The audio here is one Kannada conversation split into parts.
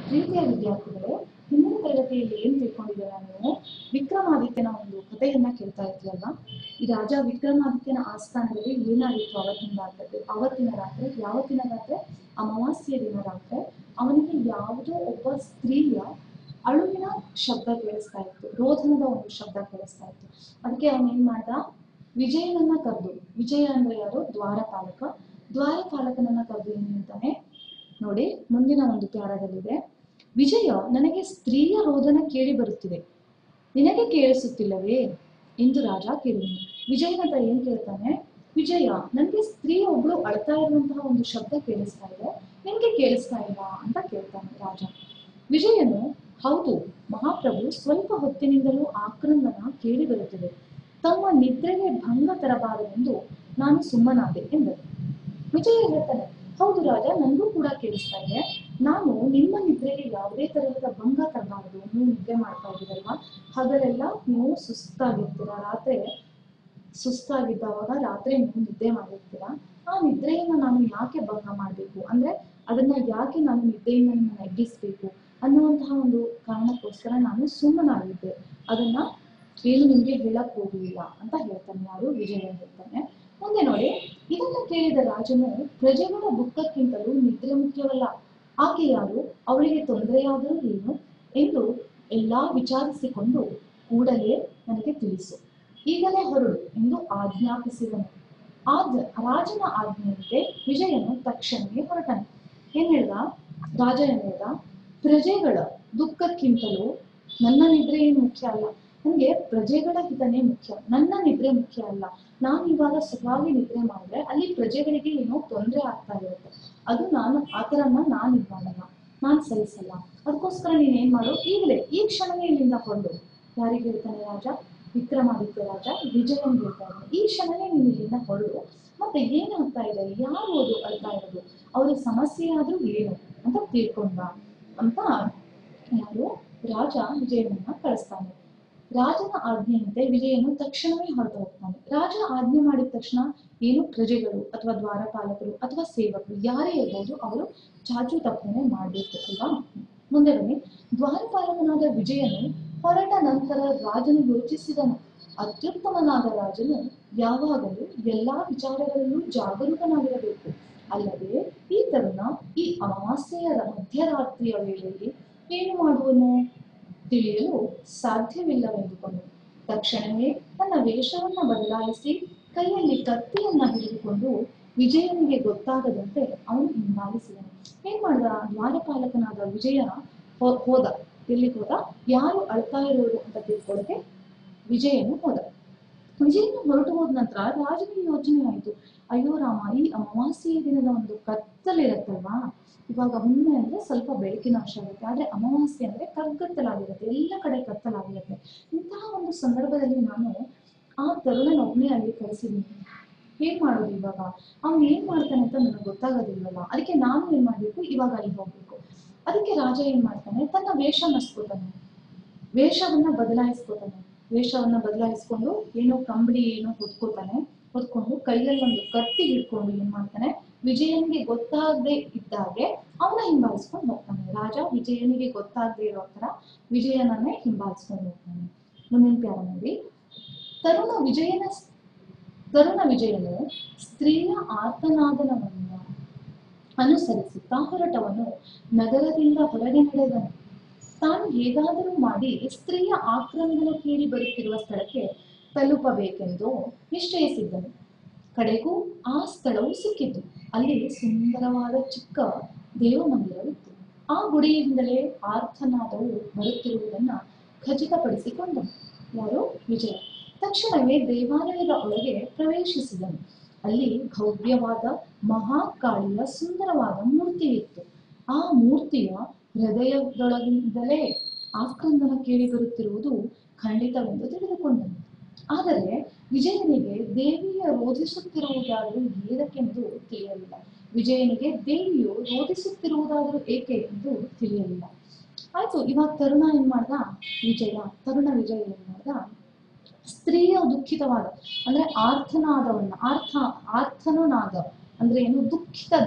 ಪ್ರೀತಿಯ ವಿದ್ಯಾರ್ಥಿಗಳೇ ಹಿಂದಿನ ತರಗತಿಯಲ್ಲಿ ಏನ್ ತಿಳ್ಕೊಂಡಿದ್ದೀರಾ ನೀವು ವಿಕ್ರಮಾದಿತ್ಯನ ಒಂದು ಕಥೆಯನ್ನ ಕೇಳ್ತಾ ಇದ್ರಲ್ವಾ ಈ ರಾಜ ವಿಕ್ರಮಾದಿತ್ಯನ ಆಸ್ಥಾನದಲ್ಲಿ ಏನಾಗಿತ್ತು ಅವತ್ತಿನ ರಾತ್ರಿ ಅವತ್ತಿನ ರಾತ್ರಿ ಯಾವತ್ತಿನ ರಾತ್ರಿ ಅಮಾವಾಸ್ಯೆಯ ದಿನ ರಾತ್ರಿ ಅವನಿಗೆ ಯಾವುದೋ ಒಬ್ಬ ಸ್ತ್ರೀಯ ಅಳುವಿನ ಶಬ್ದ ಕೇಳಿಸ್ತಾ ಇತ್ತು ರೋಧನದ ಒಂದು ಶಬ್ದ ಕೇಳಿಸ್ತಾ ಇತ್ತು ಅದಕ್ಕೆ ಅವನ್ ಏನ್ ಮಾಡ್ದ ವಿಜಯನನ್ನ ಕರೆದು ವಿಜಯ ಅಂದ್ರೆ ಯಾರು ದ್ವಾರಪಾಲಕ ದ್ವಾರಪಾಲಕನನ್ನ ಕರೆದು ಏನ್ ಹೇಳ್ತಾನೆ ನೋಡಿ ಮುಂದಿನ ಒಂದು ಪ್ಯಾರದಲ್ಲಿದೆ ವಿಜಯ ನನಗೆ ಸ್ತ್ರೀಯ ರೋದನ ಕೇಳಿ ಬರುತ್ತಿದೆ ನಿನಗೆ ಕೇಳಿಸುತ್ತಿಲ್ಲವೇ ಎಂದು ರಾಜ ಕೇಳಿದನು ವಿಜಯನ ಹತ್ರ ಏನ್ ಕೇಳ್ತಾನೆ ವಿಜಯ ನನಗೆ ಸ್ತ್ರೀ ಒಬ್ಳು ಅಳ್ತಾ ಇರುವಂತಹ ಒಂದು ಶಬ್ದ ಕೇಳಿಸ್ತಾ ಇದೆ ನಿನ್ಗೆ ಕೇಳಿಸ್ತಾ ಇಲ್ಲ ಅಂತ ಕೇಳ್ತಾನೆ ರಾಜ ವಿಜಯನು ಹೌದು ಮಹಾಪ್ರಭು ಸ್ವಲ್ಪ ಹೊತ್ತಿನಿಂದಲೂ ಆಕ್ರಂದನ ಕೇಳಿ ಬರುತ್ತಿದೆ ತಮ್ಮ ನಿದ್ರೆಗೆ ಭಂಗ ತರಬಾರದೆಂದು ನಾನು ಸುಮ್ಮನಾದೆ ಎಂದರು ವಿಜಯ ಹೇಳ್ತಾನೆ ಹೌದು ರಾಜ ನನಗೂ ಕೂಡ ಕೇಳಿಸ್ತಾ ಇದೆ ನಾನು ನಿಮ್ಮ ನಿದ್ರೆಗೆ ಯಾವುದೇ ತರಹದ ಭಂಗ ತರಬಾರದು ನೀವು ನಿದ್ರೆ ಮಾಡ್ತಾ ಇದ್ದೀರಲ್ವಾ ಹಗಲೆಲ್ಲ ನೀವು ಸುಸ್ತಾಗಿರ್ತೀರಾ ರಾತ್ರಿ ಸುಸ್ತಾಗಿದ್ದವಾಗ ರಾತ್ರಿ ನೀವು ನಿದ್ದೆ ಮಾಡಿರ್ತೀರಾ ಆ ನಿದ್ರೆಯನ್ನ ನಾನು ಯಾಕೆ ಭಂಗ ಮಾಡಬೇಕು ಅಂದ್ರೆ ಅದನ್ನ ಯಾಕೆ ನಾನು ನಿದ್ದೆಯಿಂದ ನಿಮ್ಮನ್ನ ಎಬ್ಬಿಸ್ಬೇಕು ಅನ್ನುವಂತಹ ಒಂದು ಕಾರಣಕ್ಕೋಸ್ಕರ ನಾನು ಸುಮ್ಮನಾಗಿದ್ದೆ ಅದನ್ನ ಏನು ನಿಮ್ಗೆ ಹೇಳಕ್ ಹೋಗಲಿಲ್ಲ ಅಂತ ಹೇಳ್ತಾನೆ ಯಾರು ವಿಜಯ ಹೇಳ್ತಾನೆ ಮುಂದೆ ನೋಡಿ ಇದನ್ನ ಕೇಳಿದ ರಾಜನು ಪ್ರಜೆಗಳ ದುಃಖಕ್ಕಿಂತಲೂ ನಿದ್ರೆ ಮುಖ್ಯವಲ್ಲ ಆಕೆ ಯಾರು ಅವಳಿಗೆ ತೊಂದರೆಯಾದರೂ ಏನು ಎಂದು ಎಲ್ಲಾ ವಿಚಾರಿಸಿಕೊಂಡು ಕೂಡಲೇ ನನಗೆ ತಿಳಿಸು ಈಗಲೇ ಹೊರಡು ಎಂದು ಆಜ್ಞಾಪಿಸಿದನು ಆದ ರಾಜನ ಆಜ್ಞೆಯಂತೆ ವಿಜಯನು ತಕ್ಷಣವೇ ಹೊರಟನು ಏನ್ ಹೇಳ್ದ ರಾಜ ಏನ್ ಹೇಳ್ದ ಪ್ರಜೆಗಳ ದುಃಖಕ್ಕಿಂತಲೂ ನನ್ನ ನಿದ್ರೆ ಏನು ಮುಖ್ಯ ಅಲ್ಲ ನನಗೆ ಪ್ರಜೆಗಳ ಹಿತನೇ ಮುಖ್ಯ ನನ್ನ ನಿದ್ರೆ ಮುಖ್ಯ ಅಲ್ಲ ನಾನು ಇವಾಗ ಸುಖವಾಗಿ ನಿದ್ರೆ ಮಾಡಿದ್ರೆ ಅಲ್ಲಿ ಪ್ರಜೆಗಳಿಗೆ ಏನೋ ತೊಂದರೆ ಆಗ್ತಾ ಇರುತ್ತೆ ಅದು ನಾನು ಆ ಥರನ ನಾನು ಇದು ಮಾಡಲ್ಲ ನಾನು ಸಹಿಸಲ್ಲ ಅದಕ್ಕೋಸ್ಕರ ನೀನ್ ಏನ್ ಮಾಡು ಈಗಲೇ ಈ ಕ್ಷಣವೇ ಇಲ್ಲಿಂದ ಹೊರಡು ಯಾರಿಗೆ ಹೇಳ್ತಾನೆ ರಾಜ ವಿಕ್ರಮಾದಿತ್ಯ ರಾಜ ವಿಜಯನ್ ಹೇಳ್ತಾ ಇದ್ದಾನೆ ಈ ಕ್ಷಣವೇ ನೀನು ಇಲ್ಲಿಂದ ಹೊರಡು ಮತ್ತೆ ಏನಾಗ್ತಾ ಇದೆ ಯಾರು ಅದು ಅಳ್ತಾ ಇರೋದು ಅವ್ರ ಸಮಸ್ಯೆ ಆದ್ರೂ ಏನು ಅಂತ ತಿಳ್ಕೊಂಡ ಅಂತ ಯಾರು ರಾಜ ವಿಜಯನನ್ನ ಕಳಿಸ್ತಾನೆ ರಾಜನ ಆಜ್ಞೆಯಂತೆ ವಿಜಯನು ತಕ್ಷಣವೇ ಹೊರಟು ಹೋಗ್ತಾನೆ ರಾಜ ಆಜ್ಞೆ ಮಾಡಿದ ತಕ್ಷಣ ಏನು ಪ್ರಜೆಗಳು ಅಥವಾ ದ್ವಾರಪಾಲಕರು ಅಥವಾ ಸೇವಕರು ಯಾರೇ ಇರ್ಬೋದು ಅವರು ಚಾಚು ತಪ್ಪನೆ ಮಾಡ್ಬೇಕು ಅಲ್ವಾ ಮುಂದೆ ಬನ್ನಿ ದ್ವಾರಪಾಲಕನಾದ ವಿಜಯನು ಹೊರಟ ನಂತರ ರಾಜನು ಯೋಚಿಸಿದನು ಅತ್ಯುತ್ತಮನಾದ ರಾಜನು ಯಾವಾಗಲೂ ಎಲ್ಲಾ ವಿಚಾರಗಳಲ್ಲೂ ಜಾಗರೂಕನಾಗಿರಬೇಕು ಅಲ್ಲದೆ ಈ ತರುಣ ಈ ಅಮಾವಾಸ್ಯೆಯ ಮಧ್ಯರಾತ್ರಿಯ ವೇಳೆಯಲ್ಲಿ ಏನು ಮಾಡುವನು ತಿಳಿಯಲು ಸಾಧ್ಯವಿಲ್ಲವೆಂದುಕೊಂಡು ತಕ್ಷಣವೇ ತನ್ನ ವೇಷವನ್ನ ಬದಲಾಯಿಸಿ ಕೈಯಲ್ಲಿ ಕತ್ತಿಯನ್ನ ಹಿಡಿದುಕೊಂಡು ವಿಜಯನಿಗೆ ಗೊತ್ತಾಗದಂತೆ ಅವನು ಹಿಂಬಾಲಿಸಿದನು ಏನ್ ಮಾಡ್ದ ದ್ವಾರಪಾಲಕನಾದ ವಿಜಯ ಹೋ- ಹೋದ ಎಲ್ಲಿ ಹೋದ ಯಾರು ಅಳ್ತಾ ಇರೋರು ಅಂತ ತಿಳ್ಕೊಳ್ಳೋಕೆ ವಿಜಯನು ಹೋದ ವಿಜಯನು ಹೊರಟು ಹೋದ ನಂತರ ರಾಜನಿಗೆ ಯೋಚನೆ ಆಯ್ತು ಅಯ್ಯೋ ರಾಮ ಈ ಅಮಾವಾಸ್ಯೆಯ ದಿನದ ಒಂದು ಕತ್ತಲಿರತ್ತಲ್ವಾ ಇವಾಗ ಹುಣ್ಣಿಮೆ ಅಂದ್ರೆ ಸ್ವಲ್ಪ ಬೆಳಕಿನ ಅಂಶ ಇರುತ್ತೆ ಆದ್ರೆ ಅಮಾವಾಸ್ಯೆ ಅಂದ್ರೆ ಕಗ್ಗತ್ತಲಾಗಿರುತ್ತೆ ಎಲ್ಲ ಕಡೆ ಕತ್ತಲಾಗಿರುತ್ತೆ ಇಂತಹ ಒಂದು ಸಂದರ್ಭದಲ್ಲಿ ನಾನು ಆ ತರುಣನೊಬ್ಬನೇ ಅಲ್ಲಿ ಕಳಿಸಿದ್ದೀನಿ ಏನ್ ಮಾಡೋದು ಇವಾಗ ಅವ್ನು ಏನ್ ಮಾಡ್ತಾನೆ ಅಂತ ನನಗೆ ಗೊತ್ತಾಗೋದಿಲ್ವಲ್ಲ ಅದಕ್ಕೆ ನಾನು ಏನ್ ಮಾಡ್ಬೇಕು ಇವಾಗ ಅಲ್ಲಿ ಹೋಗ್ಬೇಕು ಅದಕ್ಕೆ ರಾಜ ಏನ್ ಮಾಡ್ತಾನೆ ತನ್ನ ವೇಷ ನಸ್ಕೋತಾನೆ ವೇಷವನ್ನ ಬದಲಾಯಿಸ್ಕೋತಾನೆ ವೇಷವನ್ನ ಬದಲಾಯಿಸ್ಕೊಂಡು ಏನೋ ಕಂಬಳಿ ಏನೋ ಹೊತ್ಕೋತಾನೆ ಹೊತ್ಕೊಂಡು ಕೈಯಲ್ಲಿ ಒಂದು ಕತ್ತಿ ಹಿಡ್ಕೊಂಡು ಏನ್ ಮಾಡ್ತಾನೆ ವಿಜಯನಿಗೆ ಗೊತ್ತಾಗದೆ ಇದ್ದಾಗೆ ಅವನ ಹಿಂಬಾಲಿಸ್ಕೊಂಡು ಹೋಗ್ತಾನೆ ರಾಜ ವಿಜಯನಿಗೆ ಗೊತ್ತಾಗದೆ ಇರೋ ತರ ವಿಜಯನನ್ನೇ ಹಿಂಬಾಲಿಸ್ಕೊಂಡು ಹೋಗ್ತಾನೆ ಮುಂದಿನ ಪ್ಯಾರ ನೋಡಿ ತರುಣ ವಿಜಯನ ತರುಣ ವಿಜಯನು ಸ್ತ್ರೀಯ ಆರ್ತನಾದನವನ್ನು ಅನುಸರಿಸುತ್ತಾ ಹೊರಟವನು ನಗರದಿಂದ ಹೊರಗೆ ನಡೆದನು ತಾನು ಹೇಗಾದರೂ ಮಾಡಿ ಸ್ತ್ರೀಯ ಆಕ್ರಮಣ ಕೇಳಿ ಬರುತ್ತಿರುವ ಸ್ಥಳಕ್ಕೆ ತಲುಪಬೇಕೆಂದು ನಿಶ್ಚಯಿಸಿದ್ದನು ಕಡೆಗೂ ಆ ಸ್ಥಳವು ಸಿಕ್ಕಿತು ಅಲ್ಲಿ ಸುಂದರವಾದ ಚಿಕ್ಕ ದೇವಮಂದಿರವಿತ್ತು ಆ ಗುಡಿಯಿಂದಲೇ ಆರ್ಥನಾದವು ಬರುತ್ತಿರುವುದನ್ನ ಖಚಿತಪಡಿಸಿಕೊಂಡನು ಯಾರು ವಿಜಯ ತಕ್ಷಣವೇ ದೇವಾಲಯದ ಒಳಗೆ ಪ್ರವೇಶಿಸಿದನು ಅಲ್ಲಿ ಭವ್ಯವಾದ ಮಹಾಕಾಳಿಯ ಸುಂದರವಾದ ಮೂರ್ತಿ ಇತ್ತು ಆ ಮೂರ್ತಿಯ ಹೃದಯದೊಳಗಿಂದಲೇ ಆಕ್ರಂದನ ಕೇಳಿ ಬರುತ್ತಿರುವುದು ಖಂಡಿತವೆಂದು ತಿಳಿದುಕೊಂಡನು ಆದರೆ ವಿಜಯನಿಗೆ ದೇವಿಯ ರೋಧಿಸುತ್ತಿರುವುದಾದರೂ ಏದಕ್ಕೆಂದು ತಿಳಿಯಲಿಲ್ಲ ವಿಜಯನಿಗೆ ದೇವಿಯು ರೋಧಿಸುತ್ತಿರುವುದಾದರೂ ಏಕೆ ಎಂದು ತಿಳಿಯಲಿಲ್ಲ ಆಯ್ತು ಇವಾಗ ತರುಣ ಏನ್ ಮಾಡ್ದ ವಿಜಯ ತರುಣ ವಿಜಯ ಏನ್ ಮಾಡ್ದ ಸ್ತ್ರೀಯ ದುಃಖಿತವಾದ ಅಂದ್ರೆ ಆರ್ಥನಾದವನ್ನ ಆರ್ಥ ಆರ್ಥನನಾದ ಅಂದ್ರೆ ಏನು ದುಃಖಿತ ಧ್ವನಿ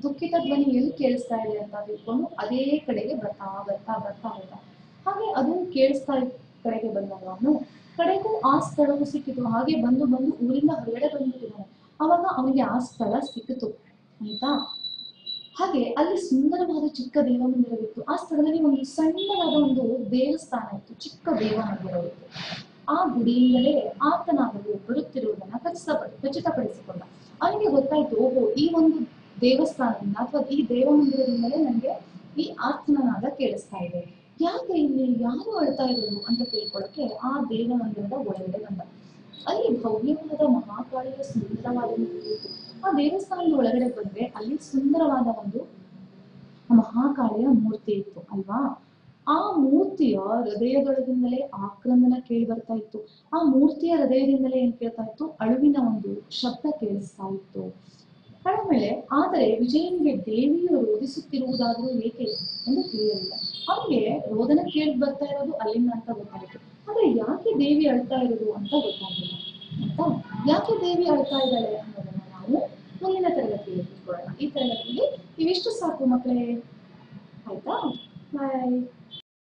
ದುಃಖಿತ ಧ್ವನಿ ಎಲ್ಲಿ ಕೇಳಿಸ್ತಾ ಇದೆ ಅಂತ ತಿಳ್ಕೊಂಡು ಅದೇ ಕಡೆಗೆ ಬರ್ತಾ ಬರ್ತಾ ಬರ್ತಾ ಬರ್ತಾ ಹಾಗೆ ಅದು ಕೇಳಿಸ್ತಾ ಇದ್ದ ಕಡೆಗೆ ಬಂದಾಗ ಅವನು ಕಡೆಗೂ ಆ ಸ್ಥಳವು ಸಿಕ್ಕಿತು ಹಾಗೆ ಬಂದು ಬಂದು ಊರಿಂದ ಹೊರಗಡೆ ಬಂದ್ಬಿಟ್ಟಿದ್ದಾನೆ ಅವಾಗ ಅವನಿಗೆ ಆ ಸ್ಥಳ ಸಿಕ್ಕಿತು ಆಯ್ತಾ ಹಾಗೆ ಅಲ್ಲಿ ಸುಂದರವಾದ ಚಿಕ್ಕ ದೇವಮಂದಿರವಿತ್ತು ಆ ಸ್ಥಳದಲ್ಲಿ ಒಂದು ಸಣ್ಣದಾದ ಒಂದು ದೇವಸ್ಥಾನ ಇತ್ತು ಚಿಕ್ಕ ದೇವಮಂದಿರವಿತ್ತು ಆ ಗುಡಿಯಿಂದಲೇ ಆತನಾಗಲು ಬರುತ್ತಿರುವುದನ್ನ ಖಚಿತಪಡ ಖಚಿತಪಡಿಸಿಕೊಂಡ ಅವನಿಗೆ ಗೊತ್ತಾಯ್ತು ಓಹೋ ಈ ಒಂದು ದೇವಸ್ಥಾನದಿಂದ ಅಥವಾ ಈ ದೇವಮಂದಿರದಿಂದಲೇ ನನಗೆ ಈ ಆರ್ತನನಾದ ಕೇಳಿಸ್ತಾ ಇದೆ ಯಾಕೆ ಇಲ್ಲಿ ಯಾರು ಅಳ್ತಾ ಇರೋದು ಅಂತ ತಿಳ್ಕೊಳ್ಳಕ್ಕೆ ಆ ದೇವಮಂದಿರದ ಒಳಗಡೆ ಬಂದ ಅಲ್ಲಿ ಭವ್ಯವಾದ ಮಹಾಕಾಳಿಯ ಸುಂದರವಾದ ಮೂರ್ತಿ ಇತ್ತು ಆ ದೇವಸ್ಥಾನದ ಒಳಗಡೆ ಬಂದ್ರೆ ಅಲ್ಲಿ ಸುಂದರವಾದ ಒಂದು ಮಹಾಕಾಳಿಯ ಮೂರ್ತಿ ಇತ್ತು ಅಲ್ವಾ ಆ ಮೂರ್ತಿಯ ಹೃದಯದೊಳಗಿಂದಲೇ ಆಕ್ರಂದನ ಕೇಳಿ ಬರ್ತಾ ಇತ್ತು ಆ ಮೂರ್ತಿಯ ಹೃದಯದಿಂದಲೇ ಏನ್ ಕೇಳ್ತಾ ಇತ್ತು ಅಳುವಿನ ಒಂದು ಶಬ್ದ ಕೇಳಿಸ್ತಾ ಇತ್ತು ಆಮೇಲೆ ಆದರೆ ವಿಜಯನಿಗೆ ದೇವಿಯು ರೋಧಿಸುತ್ತಿರುವುದಾದರೂ ಏಕೆ ಎಂದು ತಿಳಿಯಲಿಲ್ಲ ಅವನಿಗೆ ರೋದನ ಕೇಳಿ ಬರ್ತಾ ಇರೋದು ಅಲ್ಲಿಂದ ಅಂತ ಗೊತ್ತಾಯಿತು ಆದ್ರೆ ಯಾಕೆ ದೇವಿ ಅಳ್ತಾ ಇರೋದು ಅಂತ ಗೊತ್ತಾಗಿಲ್ಲ ಆಯ್ತಾ ಯಾಕೆ ದೇವಿ ಅಳ್ತಾ ಇದ್ದಾಳೆ ಅನ್ನೋದನ್ನ ನಾವು ಮುಂದಿನ ತರಗತಿಯಲ್ಲಿ ತಿಳ್ಕೊಳ್ಳೋಣ ಈ ತರಗತಿಯಲ್ಲಿ ಇವಿಷ್ಟು ಸಾಕು ಮಕ್ಕಳೇ ಆಯ್ತಾ ಬಾಯ್